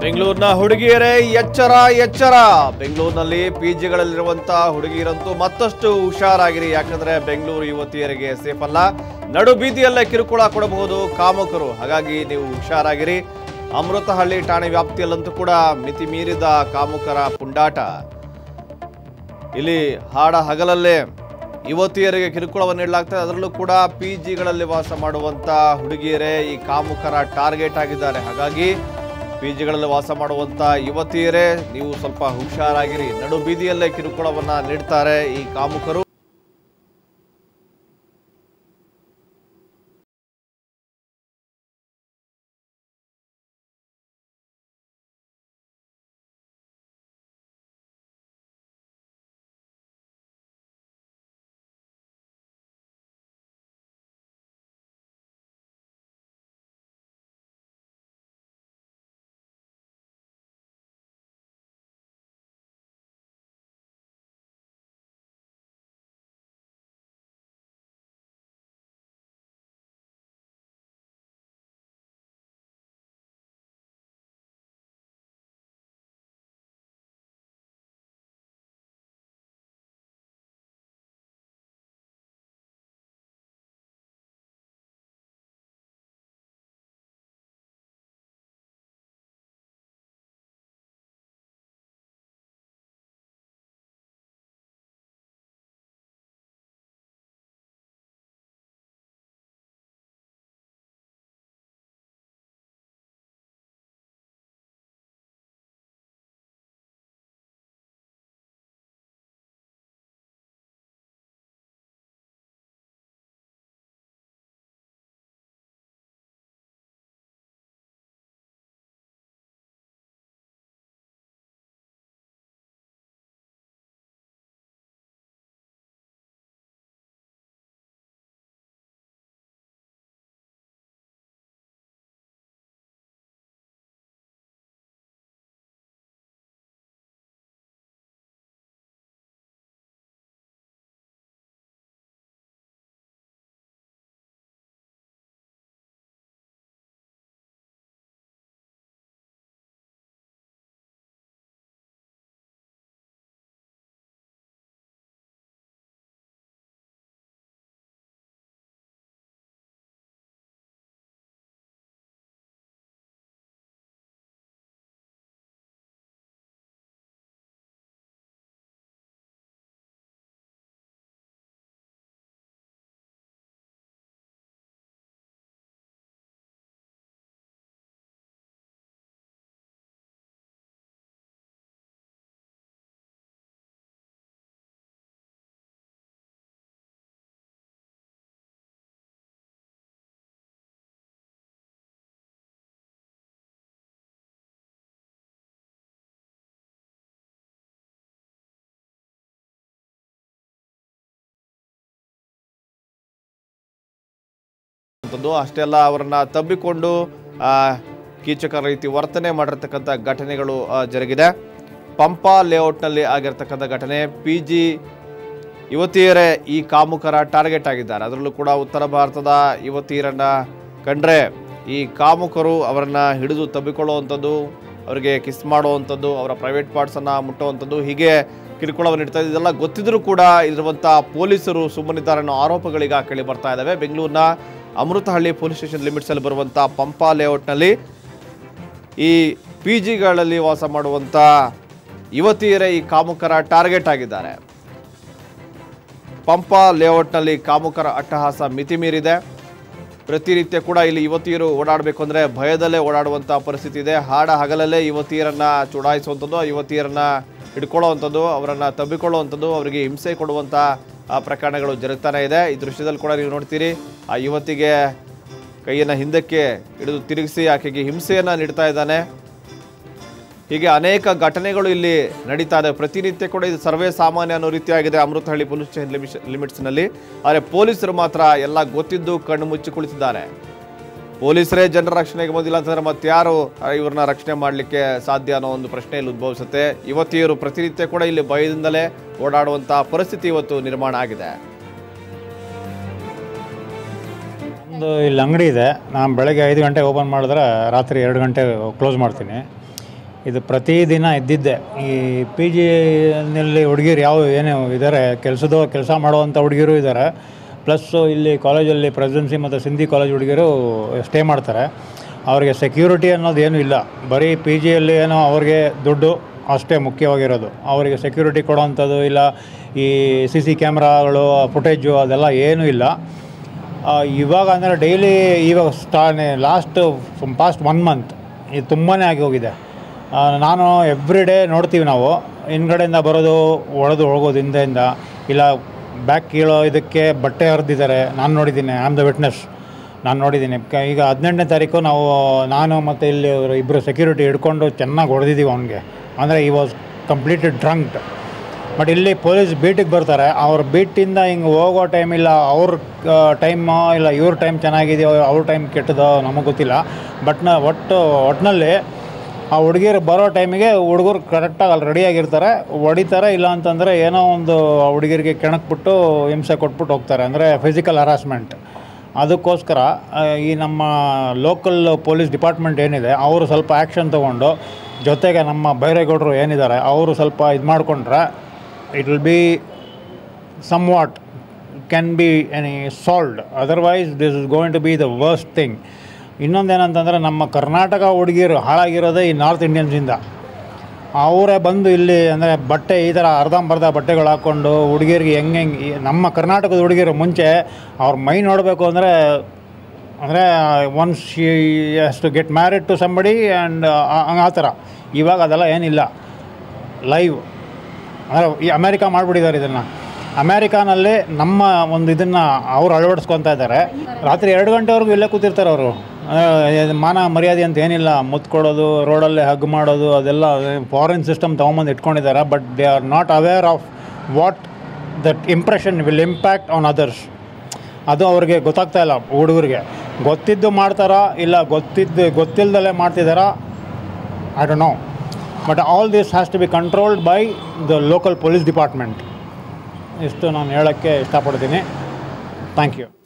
ಬೆಂಗಳೂರಿನ ಹುಡುಗಿಯರೇ ಎಚ್ಚರ ಎಚ್ಚರ ಬೆಂಗಳೂರಿನಲ್ಲಿ ಪಿಜಿಗಳಲ್ಲಿರುವಂತಹ ಹುಡುಗಿಯರಂತೂ ಮತ್ತಷ್ಟು ಹುಷಾರಾಗಿರಿ ಯಾಕಂದ್ರೆ ಬೆಂಗಳೂರು ಯುವತಿಯರಿಗೆ ಸೇಫ್ ಅಲ್ಲ ನಡು ಬೀದಿಯಲ್ಲೇ ಕಿರುಕುಳ ಕೊಡಬಹುದು ಕಾಮಕರು ಹಾಗಾಗಿ ನೀವು ಹುಷಾರಾಗಿರಿ ಅಮೃತಹಳ್ಳಿ ಠಾಣೆ ವ್ಯಾಪ್ತಿಯಲ್ಲಂತೂ ಕೂಡ ಮಿತಿ ಮೀರಿದ ಕಾಮುಕರ ಪುಂಡಾಟ ಇಲ್ಲಿ ಹಾಡ ಹಗಲಲ್ಲೇ ಯುವತಿಯರಿಗೆ ಕಿರುಕುಳವನ್ನು ನೀಡಲಾಗ್ತದೆ ಅದರಲ್ಲೂ ಕೂಡ ಪಿ ಜಿಗಳಲ್ಲಿ ವಾಸ ಮಾಡುವಂತ ಹುಡುಗಿಯರೇ ಈ ಕಾಮುಕರ ಟಾರ್ಗೆಟ್ ಆಗಿದ್ದಾರೆ ಹಾಗಾಗಿ ಪಿ ಜಿಗಳಲ್ಲಿ ವಾಸ ಮಾಡುವಂತ ಯುವತಿಯರೇ ನೀವು ಸ್ವಲ್ಪ ಹುಷಾರಾಗಿರಿ ನಡು ಬೀದಿಯಲ್ಲೇ ಕಿರುಕುಳವನ್ನ ನೀಡ್ತಾರೆ ಈ ಕಾಮುಕರು ಅಂತದ್ದು ಅಷ್ಟೆಲ್ಲ ಅವರನ್ನ ತಬ್ಬಿಕೊಂಡು ಆ, ಕೀಚಕ ರೀತಿ ವರ್ತನೆ ಮಾಡಿರ್ತಕ್ಕಂಥ ಘಟನೆಗಳು ಆ, ಜರುಗಿದೆ ಪಂಪಾ ಲೇಔಟ್ನಲ್ಲಿ ಆಗಿರ್ತಕ್ಕಂಥ ಘಟನೆ ಪಿ ಜಿ ಯುವತಿಯರೇ ಈ ಕಾಮುಕರ ಟಾರ್ಗೆಟ್ ಆಗಿದ್ದಾರೆ ಅದರಲ್ಲೂ ಕೂಡ ಉತ್ತರ ಭಾರತದ ಯುವತಿಯರನ್ನ ಕಂಡ್ರೆ ಈ ಕಾಮುಕರು ಅವರನ್ನ ಹಿಡಿದು ತಬ್ಬಿಕೊಳ್ಳುವಂಥದ್ದು ಅವರಿಗೆ ಕಿಸ್ ಮಾಡುವಂಥದ್ದು ಅವರ ಪ್ರೈವೇಟ್ ಪಾರ್ಟ್ಸನ್ನು ಮುಟ್ಟುವಂಥದ್ದು ಹೀಗೆ ಕಿರುಕುಳವನ್ನು ನೀಡ್ತಾ ಇದ್ದಾರೆ. ಇದೆಲ್ಲ ಗೊತ್ತಿದ್ರೂ ಕೂಡ ಇರುವಂಥ ಪೊಲೀಸರು ಸುಮ್ಮನಿದ್ದಾರೆ ಅನ್ನೋ ಆರೋಪಗಳೀಗ ಕೇಳಿ ಬರ್ತಾ ಇದ್ದಾವೆ ಬೆಂಗಳೂರಿನ ಅಮೃತಹಳ್ಳಿ ಪೊಲೀಸ್ ಸ್ಟೇಷನ್ ಲಿಮಿಟ್ಸಲ್ಲಿ ಬರುವಂಥ ಪಂಪಾ ಲೇಔಟ್ನಲ್ಲಿ ಈ ಪಿ ಜಿಗಳಲ್ಲಿ ವಾಸ ಮಾಡುವಂಥ ಯುವತಿಯರೇ ಈ ಕಾಮುಕರ ಟಾರ್ಗೆಟ್ ಆಗಿದ್ದಾರೆ ಪಂಪಾ ಲೇಔಟ್ನಲ್ಲಿ ಕಾಮುಕರ ಅಟ್ಟಹಾಸ ಮಿತಿ ಮೀರಿದೆ ಪ್ರತಿನಿತ್ಯ ಕೂಡ ಇಲ್ಲಿ ಯುವತಿಯರು ಓಡಾಡಬೇಕು ಅಂದರೆ ಭಯದಲ್ಲೇ ಓಡಾಡುವಂಥ ಪರಿಸ್ಥಿತಿ ಇದೆ ಹಾಡ ಹಗಲಲ್ಲೇ ಯುವತಿಯರನ್ನ ಚುಡಾಯಿಸುವಂಥದ್ದು ಆ ಯುವತಿಯರನ್ನ ಹಿಡ್ಕೊಳ್ಳುವಂಥದ್ದು ಅವರನ್ನು ತಬ್ಬಿಕೊಳ್ಳುವಂಥದ್ದು ಅವರಿಗೆ ಹಿಂಸೆ ಕೊಡುವಂಥ ಆ, ಪ್ರಕರಣಗಳು ಜರುಗ್ತಾನೆ ಇದೆ ಈ ದೃಶ್ಯದಲ್ಲಿ ಕೂಡ ನೀವು ನೋಡ್ತೀರಿ ಆ ಯುವತಿಗೆ ಕೈಯನ್ನು ಹಿಂದಕ್ಕೆ ಹಿಡಿದು ತಿರುಗಿಸಿ ಆಕೆಗೆ ಹಿಂಸೆಯನ್ನು ನೀಡ್ತಾ ಇದ್ದಾನೆ ಹೀಗೆ ಅನೇಕ ಘಟನೆಗಳು ಇಲ್ಲಿ ನಡೀತಾ ಇದೆ ಪ್ರತಿನಿತ್ಯ ಕೂಡ ಇದು ಸರ್ವೇ ಸಾಮಾನ್ಯ ಅನ್ನೋ ರೀತಿಯಾಗಿದೆ ಅಮೃತಹಳ್ಳಿ ಪೊಲೀಸ್ ಸ್ಟೇಷನ್ ಲಿಮಿಟ್ ಲಿಮಿಟ್ಸ್ನಲ್ಲಿ ಆದರೆ ಪೊಲೀಸರು ಮಾತ್ರ ಎಲ್ಲ ಗೊತ್ತಿದ್ದು ಕಣ್ಣು ಮುಚ್ಚಿ ಕುಳಿತಿದ್ದಾರೆ ಪೊಲೀಸರೇ ಜನರ ರಕ್ಷಣೆಗೆ ಬಂದಿಲ್ಲ ಅಂತಂದ್ರೆ ಮತ್ತಾರು ಇವ್ರನ್ನ ರಕ್ಷಣೆ ಮಾಡಲಿಕ್ಕೆ ಸಾಧ್ಯ ಅನ್ನೋ ಒಂದು ಪ್ರಶ್ನೆ ಇಲ್ಲಿ ಉದ್ಭವಿಸುತ್ತೆ ಯುವತಿಯರು ಪ್ರತಿನಿತ್ಯ ಕೂಡ ಇಲ್ಲಿ ಭಯದಿಂದಲೇ ಓಡಾಡುವಂಥ ಪರಿಸ್ಥಿತಿ ಇವತ್ತು ನಿರ್ಮಾಣ ಆಗಿದೆ ಒಂದು ಇಲ್ಲಿ ಅಂಗಡಿ ಇದೆ ನಾನು ಬೆಳಗ್ಗೆ ಐದು ಗಂಟೆ ಓಪನ್ ಮಾಡಿದ್ರೆ ರಾತ್ರಿ ಎರಡು ಗಂಟೆ ಕ್ಲೋಸ್ ಮಾಡ್ತೀನಿ ಇದು ಪ್ರತಿದಿನ ಇದ್ದಿದ್ದೆ ಈ ಪಿ ಜಿನಲ್ಲಿ ಹುಡುಗಿರು ಯಾವ ಏನು ಇದ್ದಾರೆ ಕೆಲಸದ ಕೆಲಸ ಮಾಡುವಂಥ ಹುಡುಗಿರು ಇದ್ದಾರೆ ಪ್ಲಸ್ಸು ಇಲ್ಲಿ ಕಾಲೇಜಲ್ಲಿ ಪ್ರೆಸಿಡೆನ್ಸಿ ಮತ್ತು ಸಿಂಧಿ ಕಾಲೇಜ್ ಹುಡುಗಿರು ಸ್ಟೇ ಮಾಡ್ತಾರೆ ಅವರಿಗೆ ಸೆಕ್ಯೂರಿಟಿ ಅನ್ನೋದು ಏನೂ ಇಲ್ಲ ಬರೀ ಪಿ ಜಿಯಲ್ಲಿ ಏನೋ ಅವ್ರಿಗೆ ದುಡ್ಡು ಅಷ್ಟೇ ಮುಖ್ಯವಾಗಿರೋದು ಅವರಿಗೆ ಸೆಕ್ಯೂರಿಟಿ ಕೊಡೋವಂಥದ್ದು ಇಲ್ಲ ಈ ಸಿ ಸಿ ಕ್ಯಾಮ್ರಾಗಳು ಫುಟೇಜು ಅದೆಲ್ಲ ಏನೂ ಇಲ್ಲ ಆ, ಇವಾಗ ಅಂದರೆ ಡೈಲಿ ಇವಾಗ ಸ್ಟಾ ಲಾಸ್ಟ್ ಪಾಸ್ಟ್ ಒನ್ ಮಂತ್ ಇದು ತುಂಬಾ ಆಗಿ ಹೋಗಿದೆ ಆ, ನಾನು ಎವ್ರಿ ಡೇ ನೋಡ್ತೀವಿ ನಾವು ಹಿಂದ್ಗಡೆಯಿಂದ ಬರೋದು ಒಡೆದು ಹೋಗೋದು ಹಿಂದೆಯಿಂದ ಇಲ್ಲ ಬ್ಯಾಕ್ ಕೀಳೋ ಇದಕ್ಕೆ ಬಟ್ಟೆ ಹರಿದಿದ್ದಾರೆ ನಾನು ನೋಡಿದ್ದೀನಿ ಐ ಆಮ್ ದ ವಿಟ್ನೆಸ್ ನಾನು ನೋಡಿದ್ದೀನಿ ಕ- ಈಗ ಹದಿನೆಂಟನೇ ತಾರೀಕು ನಾವು ನಾನು ಮತ್ತು ಇಲ್ಲಿ ಅವರು ಇಬ್ಬರು ಸೆಕ್ಯೂರಿಟಿ ಹಿಡ್ಕೊಂಡು ಚೆನ್ನಾಗಿ ಹೊಡೆದಿದ್ದೀವಿ ಅವನಿಗೆ ಅಂದರೆ ಈ ವಾಸ್ ಕಂಪ್ಲೀಟೆಡ್ ಡ್ರಂಕ್ಡ್ ಬಟ್ ಇಲ್ಲಿ ಪೊಲೀಸ್ ಬೀಟಿಗೆ ಬರ್ತಾರೆ ಅವ್ರ ಬೀಟಿಂದ ಹಿಂಗೆ ಹೋಗೋ ಟೈಮ್ ಇಲ್ಲ ಅವ್ರ ಟೈಮ್ ಇಲ್ಲ ಇವ್ರ ಟೈಮ್ ಚೆನ್ನಾಗಿದೆಯೋ ಅವ್ರ ಟೈಮ್ ಕೆಟ್ಟದೋ ನಮಗೆ ಗೊತ್ತಿಲ್ಲ ಬಟ್ ನ ಒಟ್ಟು ಒಟ್ಟಿನಲ್ಲಿ ಆ ಹುಡುಗಿರು ಬರೋ ಟೈಮಿಗೆ ಹುಡುಗರು ಕರೆಕ್ಟಾಗಿ ಅಲ್ಲಿ ರೆಡಿಯಾಗಿರ್ತಾರೆ ಹೊಡಿತಾರೆ ಇಲ್ಲ ಅಂತಂದರೆ ಏನೋ ಒಂದು ಆ ಹುಡುಗಿರಿಗೆ ಕೆಣಕ್ಬಿಟ್ಟು ಹಿಂಸೆ ಕೊಟ್ಬಿಟ್ಟು ಹೋಗ್ತಾರೆ ಅಂದರೆ ಫಿಸಿಕಲ್ ಹರಾಸ್ಮೆಂಟ್ ಅದಕ್ಕೋಸ್ಕರ ಆ, ಈ ನಮ್ಮ ಲೋಕಲ್ ಪೊಲೀಸ್ ಡಿಪಾರ್ಟ್ಮೆಂಟ್ ಏನಿದೆ ಅವರು ಸ್ವಲ್ಪ ಆ್ಯಕ್ಷನ್ ತೊಗೊಂಡು ಜೊತೆಗೆ ನಮ್ಮ ಬೈರೇಗೌಡರು ಏನಿದ್ದಾರೆ ಅವರು ಸ್ವಲ್ಪ ಇದು ಮಾಡಿಕೊಂಡ್ರೆ it will be somewhat can be any solved otherwise this is going to be the worst thing ಇನ್ನೊಂದೇನಂತಂದರೆ ನಮ್ಮ ಕರ್ನಾಟಕ ಹುಡುಗಿರು ಹಾಳಾಗಿರೋದೇ ಈ ನಾರ್ತ್ ಇಂಡಿಯನ್ಸಿಂದ ಅವರೇ ಬಂದು ಇಲ್ಲಿ ಅಂದರೆ ಬಟ್ಟೆ ಈ ಥರ ಅರ್ಧಂಬರ್ಧ ಬಟ್ಟೆಗಳು ಹಾಕ್ಕೊಂಡು ಹುಡುಗಿರಿಗೆ ಹೆಂಗೆ ಹೆಂಗೆ ನಮ್ಮ ಕರ್ನಾಟಕದ ಹುಡುಗಿರು ಮುಂಚೆ ಅವ್ರ ಮೈ ನೋಡಬೇಕು ಅಂದರೆ ಅಂದರೆ once she has to get married to somebody and ಆ ಥರ ಇವಾಗ ಅದೆಲ್ಲ ಏನಿಲ್ಲ ಲೈವ್ ಅಂದರೆ ಈ ಅಮೇರಿಕಾ ಮಾಡಿಬಿಟ್ಟಿದ್ದಾರೆ ಇದನ್ನು ಅಮೇರಿಕಾನಲ್ಲಿ ನಮ್ಮ ಒಂದು ಇದನ್ನು ಅವ್ರು ಅಳವಡಿಸ್ಕೊತಾ ಇದ್ದಾರೆ ರಾತ್ರಿ ಎರಡು ಗಂಟೆವರೆಗೂ ಇಲ್ಲೇ ಕೂತಿರ್ತಾರೆ ಅವರು ಮಾನ ಮರ್ಯಾದೆ ಅಂತ ಏನಿಲ್ಲ ಮುತ್ತು ಕೊಡೋದು ರೋಡಲ್ಲೇ ಹಗ್ ಮಾಡೋದು ಅದೆಲ್ಲ ಫಾರಿನ್ ಸಿಸ್ಟಮ್ ತೊಗೊಂಬಂದು ಇಟ್ಕೊಂಡಿದ್ದಾರೆ but they are not aware of what that impression will impact on others ಅದು ಅವ್ರಿಗೆ ಗೊತ್ತಾಗ್ತಾ ಇಲ್ಲ ಹುಡುಗರಿಗೆ ಗೊತ್ತಿದ್ದು ಮಾಡ್ತಾರಾ ಇಲ್ಲ ಗೊತ್ತಿದ್ದು ಗೊತ್ತಿಲ್ಲದಲ್ಲೇ ಮಾಡ್ತಿದ್ದಾರಾ I don't know but all this has to be controlled by the local police department ಇಷ್ಟು ನಾನು ಹೇಳೋಕ್ಕೆ ಇಷ್ಟಪಡ್ತೀನಿ ಥ್ಯಾಂಕ್ ಯು